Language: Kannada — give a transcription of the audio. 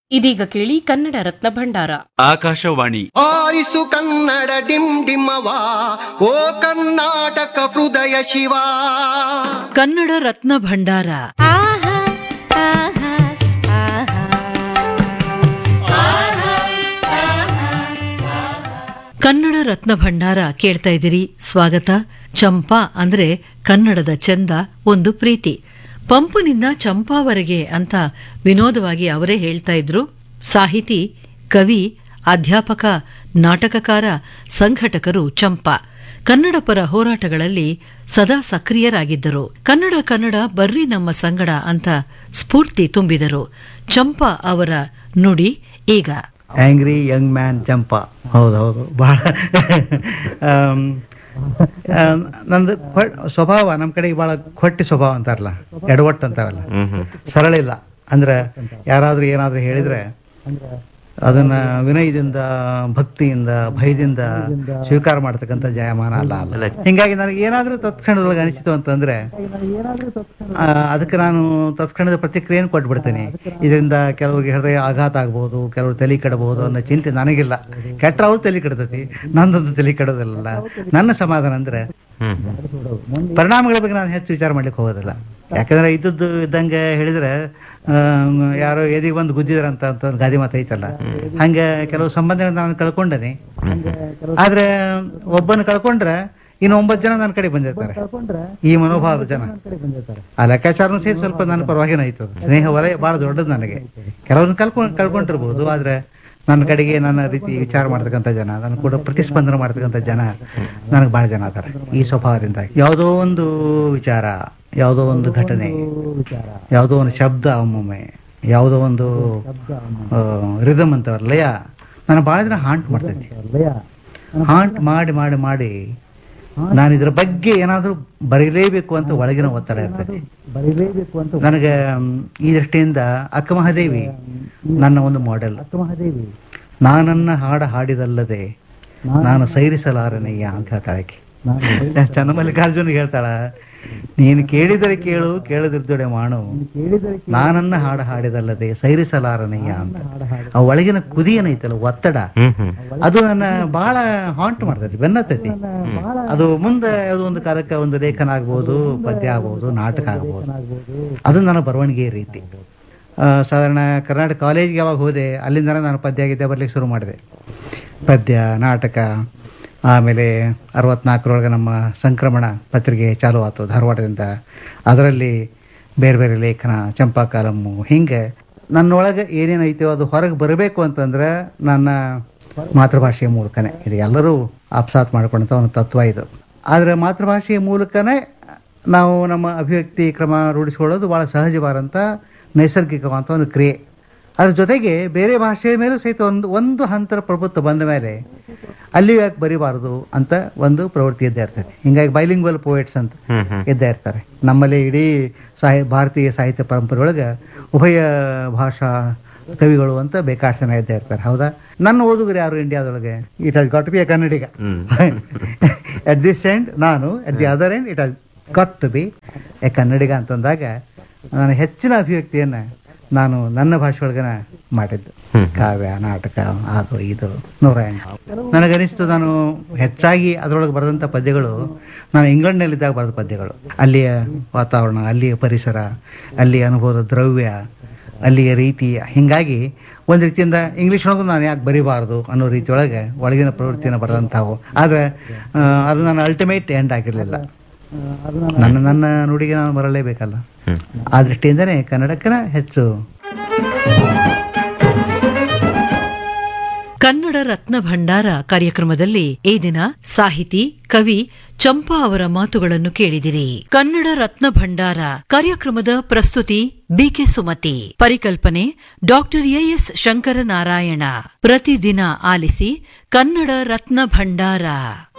ಇದೀಗ ಕೇಳಿ ಕನ್ನಡ ರತ್ನ ಭಂಡಾರ ಆಕಾಶವಾಣಿ ಆರಿಸು ಕನ್ನಡ ಡಿಮ್ ಡಿಮ್ಮವ ಓ ಕರ್ನಾಟಕ ಹೃದಯ ಶಿವ ಕನ್ನಡ ರತ್ನ ಭಂಡಾರ ಕನ್ನಡ ರತ್ನ ಭಂಡಾರ ಕೇಳ್ತಾ ಇದ್ದೀರಿ ಸ್ವಾಗತ ಚಂಪಾ ಅಂದ್ರೆ ಕನ್ನಡದ ಚಂದ ಒಂದು ಪ್ರೀತಿ ಪಂಪನಿಂದ ಚಂಪಾವರೆಗೆ ಅಂತ ವಿನೋದವಾಗಿ ಅವರೇ ಹೇಳ್ತಾ ಇದ್ರು ಸಾಹಿತಿ ಕವಿ ಅಧ್ಯಾಪಕ ನಾಟಕಕಾರ ಸಂಘಟಕರು ಚಂಪಾ ಕನ್ನಡ ಪರ ಹೋರಾಟಗಳಲ್ಲಿ ಸದಾ ಸಕ್ರಿಯರಾಗಿದ್ದರು ಕನ್ನಡ ಕನ್ನಡ ಬರ್ರಿ ನಮ್ಮ ಸಂಗಡ ಅಂತ ಸ್ಫೂರ್ತಿ ತುಂಬಿದರು ಚಂಪಾ ಅವರ ನುಡಿ ಈಗ ಆಂಗ್ರಿ ಯಂಗ್ ಮ್ಯಾನ್ ಚಂಪಾ ಹೌದು ಹೌದು ಭಾಳ ಆಮ್, ಆ, ನಂದು ಖೊ- ಸ್ವಭಾವ ನಮ್ಮ ಕಡೆಗೆ ಭಾಳ ಕೊಟ್ಟಿ ಸ್ವಭಾವ ಅಂತಾರಲ್ಲ ಎಡವಟ್ಟು ಅಂತಾವಲ್ಲ ಸರಳ ಇಲ್ಲ ಅಂದ್ರೆ ಯಾರಾದ್ರೂ ಏನಾದ್ರೂ ಹೇಳಿದ್ರೆ ಅದನ್ನ ವಿನಯದಿಂದ ಭಕ್ತಿಯಿಂದ ಭಯದಿಂದ ಸ್ವೀಕಾರ ಮಾಡ್ತಕ್ಕಂಥ ಜಯಮಾನ ಅಲ್ಲ ಅಲ್ಲ ಹಿಂಗಾಗಿ ನನಗೆ ಏನಾದ್ರೂ ತತ್ಕ್ಷಣದೊಳಗೆ ಅನಿಸಿತು ಅಂತಂದ್ರೆ ಆ, ಅದಕ್ಕೆ ನಾನು ತತ್ಕ್ಷಣದ ಪ್ರತಿಕ್ರಿಯೆಯನ್ನು ಕೊಟ್ಬಿಡ್ತೇನೆ ಇದರಿಂದ ಕೆಲವರಿಗೆ ಹೃದಯ ಆಘಾತ ಆಗ್ಬೋದು ಕೆಲವರು ತಲೆ ಕೆಡಬಹುದು ಅನ್ನೋ ಚಿಂತೆ ನನಗಿಲ್ಲ ಕೆಟ್ಟ ಅವ್ರು ತಲೆ ಕೆಡತೈತಿ ನಂದೊಂದು ತಲೆ ಕೆಡೋದಿಲ್ಲ ನನ್ನ ಸಮಾಧಾನ ಅಂದ್ರೆ ಪರಿಣಾಮಗಳ ಬಗ್ಗೆ ನಾನು ಹೆಚ್ಚು ವಿಚಾರ ಮಾಡ್ಲಿಕ್ಕೆ ಹೋಗೋದಿಲ್ಲ ಯಾಕಂದ್ರೆ ಇದ್ದದ್ದು ಇದ್ದಂಗೆ ಹೇಳಿದ್ರೆ ಆ, ಯಾರೋ ಎದಿಗೆ ಬಂದು ಗುದ್ದಿದ್ರಂತ ಅಂತ ಒಂದು ಗಾದಿ ಮಾತು ಐತಲ್ಲ ಹಂಗೆ ಕೆಲವು ಸಂಬಂಧಗಳನ್ನ ನಾನು ಕಳ್ಕೊಂಡೇನೆ ಆದ್ರೆ ಒಬ್ಬನ ಕಳ್ಕೊಂಡ್ರೆ ಇನ್ನು ಒಂಬತ್ತು ಜನ ನನ್ನ ಕಡೆ ಬಂದಿರ್ತಾರೆ ಈ ಮನೋಭಾವದ ಜನ ಆ ಲೆಕ್ಕಾಚಾರನು ಸೇರಿ ಸ್ವಲ್ಪ ನನ್ನ ಪರವಾಗಿನ ಆಯ್ತು ಸ್ನೇಹ ವಲಯ ಬಹಳ ದೊಡ್ಡದು ನನಗೆ ಕೆಲವ್ರನ್ನ ಕಳ್ಕೊಂಡ್ ಕಳ್ಕೊಂಡಿರ್ಬೋದು ಆದ್ರೆ ನನ್ನ ಕಡೆಗೆ ನನ್ನ ರೀತಿ ವಿಚಾರ ಮಾಡ್ತಕ್ಕಂಥ ಜನ ನನ್ನ ಕೂಡ ಪ್ರತಿಸ್ಪಂದನೆ ಮಾಡ್ತಕ್ಕಂಥ ಜನ ನನಗೆ ಬಹಳ ಜನ ಅದಾರೆ ಈ ಸ್ವಭಾವದಿಂದ ಯಾವುದೋ ಒಂದು ವಿಚಾರ ಯಾವುದೋ ಒಂದು ಘಟನೆ ಯಾವುದೋ ಒಂದು ಶಬ್ದ ಒಮ್ಮೊಮ್ಮೆ ಯಾವುದೋ ಒಂದು ರಿದಮ್ ಅಂತವಲ್ಲ ಲಯ ನಾನು ಬಹಳ ದಿನ ಹಾಂಟ್ ಮಾಡ್ತೈತಿ ಹಾಂಟ್ ಮಾಡಿ ಮಾಡಿ ಮಾಡಿ ನಾನು ಇದ್ರ ಬಗ್ಗೆ ಏನಾದ್ರೂ ಬರೀಲೇಬೇಕು ಅಂತ ಒಳಗಿನ ಒತ್ತಡ ಇರ್ತದೆ ಬರೀಲೇಬೇಕು ಅಂತ ನನಗೆ ಮ್, ಈ ದೃಷ್ಟಿಯಿಂದ ಅಕ್ಕ ಮಹಾದೇವಿ ನನ್ನ ಒಂದು ಮಾಡೆಲ್ ಅಕ್ಕ ಮಹಾದೇವಿ ನಾನನ್ನ ಹಾಡ ಹಾಡಿದಲ್ಲದೆ ನಾನು ಸೈರಿಸಲಾರನಯ್ಯ ಅಂತ ಹೇಳ್ತಾಳೆ ಆಕೆ ಚನ್ನಮಲ್ಲಿಕಾರ್ಜುನ್ ಹೇಳ್ತಾಳ ನೀನು ಕೇಳಿದರೆ ಕೇಳು ಕೇಳದಿರ್ದೊಡೆ ಮಾಡು ನಾನನ್ನ ಹಾಡ ಹಾಡಿದಲ್ಲದೆ ಸೈರಿಸಲಾರನಯ್ಯ ಅಂತ ಆ ಒಳಗಿನ ಕುದಿ ಏನೈತಲ್ಲ ಒತ್ತಡ ಅದು ನನ್ನ ಬಹಳ ಹಾಂಟ್ ಮಾಡ್ತೈತಿ ಬೆನ್ನತ್ತೈತಿ ಅದು ಮುಂದೆ ಅದು ಒಂದು ಕಾಲಕ್ಕೆ ಒಂದು ಲೇಖನ ಆಗ್ಬೋದು ಪದ್ಯ ಆಗ್ಬೋದು ನಾಟಕ ಆಗ್ಬೋದು ಅದು ನನ್ನ ಬರವಣಿಗೆ ರೀತಿ ಆ, ಸಾಧಾರಣ ಕರ್ನಾಟಕ ಕಾಲೇಜ್ಗೆ ಯಾವಾಗ ಹೋದೆ ಅಲ್ಲಿಂದ ನಾನು ಪದ್ಯ ಗಿದ್ಯ ಬರ್ಲಿಕ್ಕೆ ಶುರು ಮಾಡಿದೆ ಪದ್ಯ ನಾಟಕ ಆಮೇಲೆ ಅರವತ್ನಾಲ್ಕರೊಳಗೆ ನಮ್ಮ ಸಂಕ್ರಮಣ ಪತ್ರಿಕೆ ಚಾಲು ಆಯ್ತು ಧಾರವಾಡದಿಂದ ಅದರಲ್ಲಿ ಬೇರೆ ಬೇರೆ ಲೇಖನ ಚಂಪಾ ಕಾಲಮ್ಮು ಹಿಂಗೆ ನನ್ನೊಳಗೆ ಏನೇನೈತೋ ಅದು ಹೊರಗೆ ಬರಬೇಕು ಅಂತಂದ್ರೆ ನನ್ನ ಮಾತೃಭಾಷೆಯ ಮೂಲಕನೇ ಇದು ಎಲ್ಲರೂ ಅಪ್ಸಾತ್ ಮಾಡ್ಕೊಂಡಂಥ ಒಂದು ತತ್ವ ಇದು ಆದರೆ ಮಾತೃಭಾಷೆಯ ಮೂಲಕನೇ ನಾವು ನಮ್ಮ ಅಭಿವ್ಯಕ್ತಿ ಕ್ರಮ ರೂಢಿಸ್ಕೊಳ್ಳೋದು ಭಾಳ ಸಹಜವಾದಂಥ ನೈಸರ್ಗಿಕವಾದಂಥ ಒಂದು ಕ್ರಿಯೆ ಅದ್ರ ಜೊತೆಗೆ ಬೇರೆ ಭಾಷೆಯ ಮೇಲೂ ಸಹಿತ ಒಂದು ಒಂದು ಹಂತರ ಪ್ರಭುತ್ವ ಬಂದ ಮೇಲೆ ಅಲ್ಲಿಯೂ ಯಾಕೆ ಬರಿಬಾರದು ಅಂತ ಒಂದು ಪ್ರವೃತ್ತಿ ಇದ್ದೇ ಇರ್ತೈತಿ ಹಿಂಗಾಗಿ ಬೈಲಿಂಗ್ವಲ್ ಪೋಯೆಟ್ಸ್ ಅಂತ ಇದ್ದೇ ಇರ್ತಾರೆ ನಮ್ಮಲ್ಲಿ ಇಡೀ ಸಾಹಿ ಭಾರತೀಯ ಸಾಹಿತ್ಯ ಪರಂಪರೆ ಒಳಗೆ ಉಭಯ ಭಾಷಾ ಕವಿಗಳು ಅಂತ ಬೇಕಾಷ್ಟು ಜನ ಇದ್ದೇ ಇರ್ತಾರೆ ಹೌದಾ ನನ್ನ ಓದುಗರು ಯಾರು ಇಂಡಿಯಾದೊಳಗೆ it has got be a Kannadiga at this end ನಾನು at the other end it has got to be a Kannadiga ಅಂತಂದಾಗ ನಾನು ಹೆಚ್ಚಿನ ಅಭಿವ್ಯಕ್ತಿಯನ್ನ ನಾನು ನನ್ನ ಭಾಷೆ ಒಳಗನ ಮಾಡಿದ್ದು ಕಾವ್ಯ ನಾಟಕ ಅದು ಇದು ನೂರ ಎಂಟು ನನಗನಿಸ್ತು ನಾನು ಹೆಚ್ಚಾಗಿ ಅದರೊಳಗೆ ಬರೆದಂಥ ಪದ್ಯಗಳು ನಾನು ಇಂಗ್ಲೆಂಡ್ನಲ್ಲಿದ್ದಾಗ ಬರೆದ ಪದ್ಯಗಳು ಅಲ್ಲಿಯ ವಾತಾವರಣ ಅಲ್ಲಿಯ ಪರಿಸರ ಅಲ್ಲಿಯ ಅನುಭವದ ದ್ರವ್ಯ ಅಲ್ಲಿಯ ರೀತಿ ಹಿಂಗಾಗಿ ಒಂದು ರೀತಿಯಿಂದ ಇಂಗ್ಲೀಷ್ ಒಳಗೂ ನಾನು ಯಾಕೆ ಬರಿಬಾರ್ದು ಅನ್ನೋ ರೀತಿಯೊಳಗೆ ಒಳಗಿನ ಪ್ರವೃತ್ತಿಯನ್ನು ಬರೆದಂಥವು ಆದರೆ ಆ, ಅದು ನನ್ನ ಅಲ್ಟಿಮೇಟ್ ಎಂಡ್ ಆಗಿರಲಿಲ್ಲ ನನ್ನ ನನ್ನ ನುಡಿಗೆ ನಾನು ಮರಲೇಬೇಕಲ್ಲ ಆ ದೃಷ್ಟಿಯಿಂದನೇ ಕನ್ನಡಕ್ಕನ ಹೆಚ್ಚು ಕನ್ನಡ ರತ್ನ ಭಂಡಾರ ಕಾರ್ಯಕ್ರಮದಲ್ಲಿ ಈ ದಿನ ಸಾಹಿತಿ ಕವಿ ಚಂಪಾ ಅವರ ಮಾತುಗಳನ್ನು ಕೇಳಿದಿರಿ ಕನ್ನಡ ರತ್ನ ಭಂಡಾರ ಕಾರ್ಯಕ್ರಮದ ಪ್ರಸ್ತುತಿ ಬಿಕೆ ಸುಮತಿ ಪರಿಕಲ್ಪನೆ ಡಾಕ್ಟರ್ ಎಎಸ್ ಶಂಕರನಾರಾಯಣ ಪ್ರತಿದಿನ ಆಲಿಸಿ ಕನ್ನಡ ರತ್ನ ಭಂಡಾರ